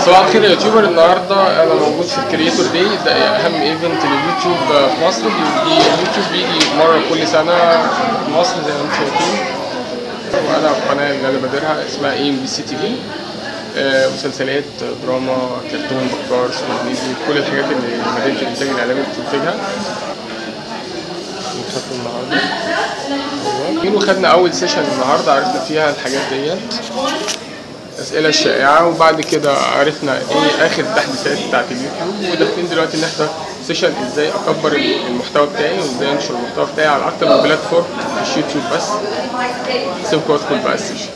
صباح الخير يا يوتيوبر النهارده انا موجود في الكريتور داي ده اهم ايفنت لليوتيوب في مصر بي- اليوتيوب بيجي مره كل سنه في مصر زي ما انتم شايفين وانا القناه اللي انا بادرها اسمها اي ام بي سي تي في مسلسلات دراما كرتون بكار سوبر كل الحاجات اللي مدينه الانتاج الاعلامي بتنتجها بنشوفها النهارده أيوة. وخدنا اول سيشن النهارده عرفنا فيها الحاجات ديت الاسئله الشائعه وبعد كده عرفنا ايه اخر التحديثات بتاعت اليوتيوب وداخلين دلوقتي نحضر سيشن ازاي اكبر المحتوى بتاعي وازاي انشر المحتوى بتاعي على اكتر من بلاتفورم مش يوتيوب بس سيبكم ادخل بقى السيشن